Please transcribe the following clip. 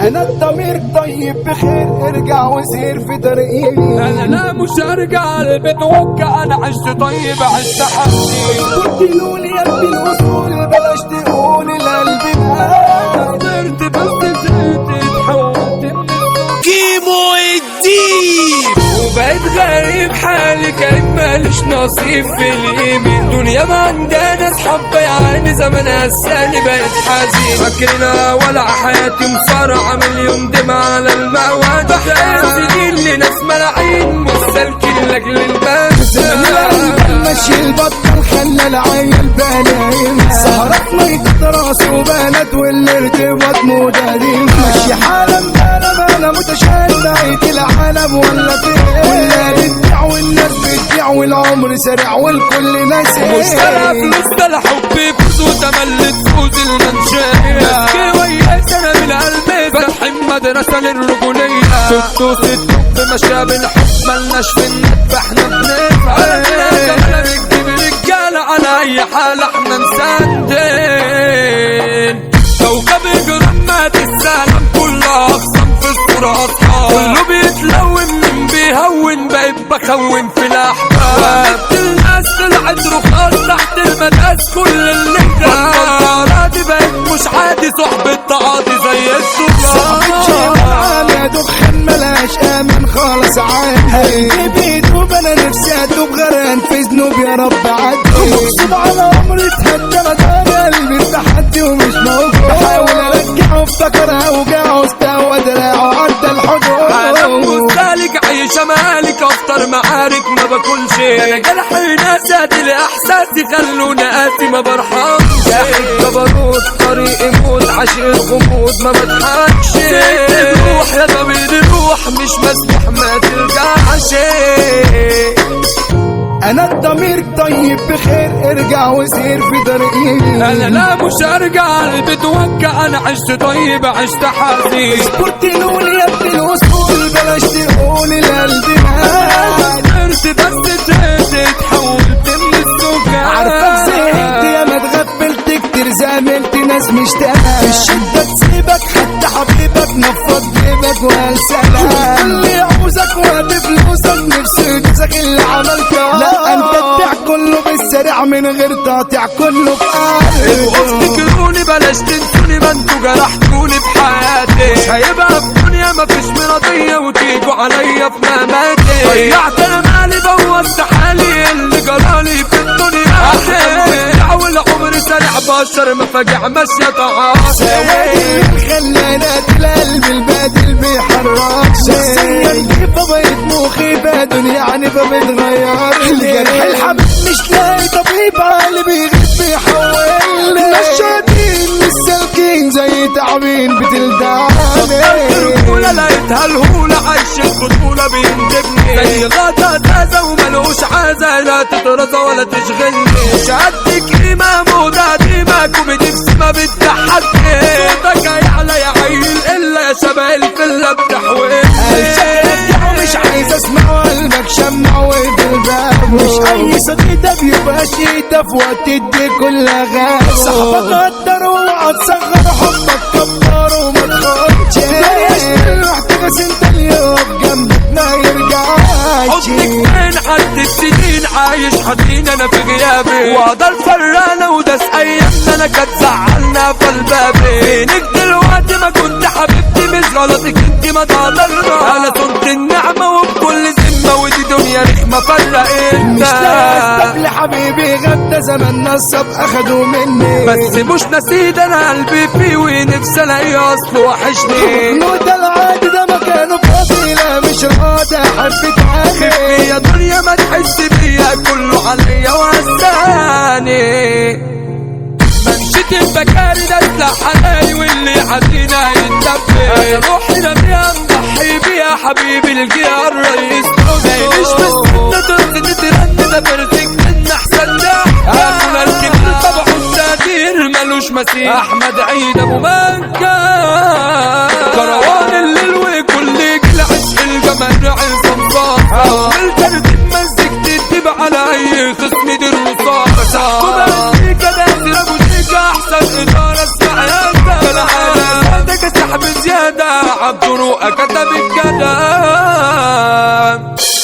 انا الضمير طيب بخير ارجع وسير في طريقي انا لا مش هرجع البيت وقع انا عشت طيب عشت حبي قلتلوا لي يا ابني الاصول بلاش تقول القلب مات قدرت بس زهقت اتحولت من كيمو الديب وبقيت غريب حالي كان ماليش نصيب في اليمين دنيا ما عندنا اصحاب يعني زمان هساني بقيت حزين فاكرنا ولا حياتي مصارعة مليون دمع على المواد بحياتي سنين لناس ملاعين مستلكين لاجل زمان القلب المال ماشي البطل خلى العيل بنايم سهرات ميت راس وبنات والارتباط مدادين ماشي حالا بلا بلا متشال بقيت العالم ولا فين ولا بتبيع والناس بتبيع والعمر سريع والكل ناسي مشترى فلوس ده الحب يفوز وتملي تفوز المنشية ناس ويا سنة من قلبي فاتحين مدرسة للرجولية ستو ستو بمشى بالحب ملناش في النت احنا بنفهم كمان بتجيب رجالة على أي حال احنا مساندين كوكب الجرمات السلام كلها أقسم في الصورة أصحاب كله بيتلون من بيهون بقيت بخون في الأحباب الناس طلعت رخاص تحت المداس كل اللي كان دي بقت مش عادي صحبة تعاطي زي السكر يا دخان ملاش امن خالص عادي بيدوب انا نفسي ادوب غرقان في ذنوب يا رب عدي مغصوب على عمري اتهدى مدار قلبي التحدي ومش موجود بحاول ارجعه افتكر اوجاعه استوى دراعه عدى عالم الحدود مستهلك عيش مالك افطر معارك ما باكلش انا جرحي ناسات لاحساسي خلوني قاسي ما برحمش جاحد جبروت طريقي موت عشق غموض ما بضحكش سيبت الروح يا طبيب الروح مش مسموح ما ترجعش انا الضمير طيب بخير ارجع وسير في طريقي انا لا مش هرجع البيت وقع انا عشت طيب عشت حزين قلتلوا لي يا ابني الاصول بلاش تقول القلب مات قدرت بس زهقت اتحولت من السكر عارفك زهقت يا ما اتغفلت كتير زاملت ناس مشتاقة الشدة تسيبك حتى حبيبك نفض جيبك وقال سلام اللي يعوزك وقت فلوسك نفسي يجوزك اللي عملته لا انت تبيع كله بالسريع من غير تقطيع كله بقلب افتكروني بلاش تنسوني ما انتوا جرحتوني بحياتي مش هيبقى في الدنيا مفيش مرضية وتيجوا عليا في مماتي ضيعت انا مالي بوظت حالي اللي جرالي في الدنيا احلى والعمر سريع بشر مفاجع ماشية سواد تعاطي اللي خلانات القلب البادل بيحرك شخصيا كيف بقيت مخيبة دنيا يعني ما بتغير جرح الحبيب مش لاقي طبيب اللي بيغيب بيحول نشاطين مش سالكين زي تعبين بتلدعني الرجولة لقيتها الهولة عايش البطولة بيندبني زي غدا تازة وملوش عازة لا تترزى ولا تشغلني مش قدك قيمة موضة قديمة كوميدي في سما بتضحكني صوتك هيعلى يا عيل إلا يا شبه الفلة بتحويل مش عايز اسمع قلبك شمع وفي الباب مش اي صديق ده بيبقى شيدة في وقت الدي كلها غاب صاحبك قدر اوعى تصغر حبك كبر وما تخافش محتاج بس انت اللي يقف جنبك ما يرجعش حضنك فين عدت السنين عايش حزين انا في غيابي وقدر فرانة وداس ايامنا انا كانت زعلنا في البابي فينك دلوقتي ما كنت حبيبتي مش غلطك انت ما تقدرنا انا صنت النعمة وبكل ذمة ودي دنيا رخمة مش لاقي فرقتنا حبيبي غدا زمان نصب اخدوا مني بس مش نسيت انا قلبي فيه ونفسي الاقيه اصله وحشني نوت العادي ده مكانه فاضي لا مش راضي احب تعاني يا دنيا ما تحس بيا كله عليا وهساني منشد البكاري ده حلالي واللي حزينة هيتدبر انا روحي رميها مضحي بيها حبيبي الجيار رئيس مش بس ترد تترن ده فرزك من احسن ده انا الكبير طبعه التقدير ملوش مثيل احمد عيد ابو مكة كروان الليل وكل جيل عشق الجمال عصام صافا والترتيب مزيك تدب على اي خصم دي الرصاصة تحكم مزيكا ده ابو شيكا احسن ادارة اسمع يا انت بلا عادة سادك سحب زيادة عبد رؤى كتب الكلام